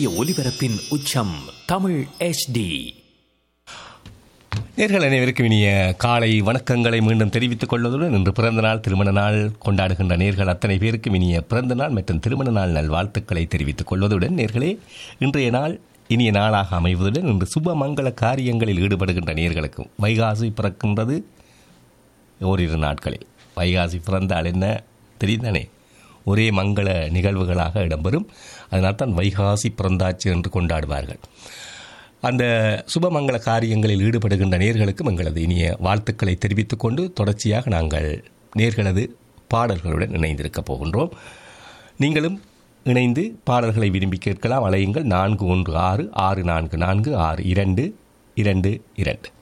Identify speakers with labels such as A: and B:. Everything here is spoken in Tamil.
A: ஒலிபரப்பின் உச்சம் தமிழ் HD
B: நேர்கள் அனைவருக்கும் இனிய காலை வணக்கங்களை மீண்டும் தெரிவித்துக் கொள்வதுடன் இன்று பிறந்த நாள் திருமண நாள் கொண்டாடுகின்ற நேர்கள் அத்தனை பேருக்கும் இனிய பிறந்த நாள் மற்றும் திருமண நாள் நல்வாழ்த்துக்களை தெரிவித்துக் கொள்வதுடன் நேர்களே இன்றைய நாள் இனிய நாளாக அமைவதுடன் இன்று சுப மங்கள காரியங்களில் ஈடுபடுகின்ற நேர்களுக்கும் வைகாசி பிறக்கின்றது ஓரிரு நாட்களில் வைகாசி பிறந்தால் என்ன தெரியுதானே ஒரே மங்கள நிகழ்வுகளாக இடம்பெறும் அதனால் தான் வைகாசி பிறந்தாச்சு என்று கொண்டாடுவார்கள் அந்த சுபமங்கள காரியங்களில் ஈடுபடுகின்ற நேர்களுக்கும் எங்களது இனிய வாழ்த்துக்களை தெரிவித்துக் கொண்டு தொடர்ச்சியாக நாங்கள் நேர்களது பாடல்களுடன் இணைந்திருக்கப் போகின்றோம் நீங்களும் இணைந்து பாடல்களை விரும்பி கேட்கலாம் அலையுங்கள் நான்கு ஒன்று ஆறு ஆறு நான்கு நான்கு ஆறு இரண்டு இரண்டு இரண்டு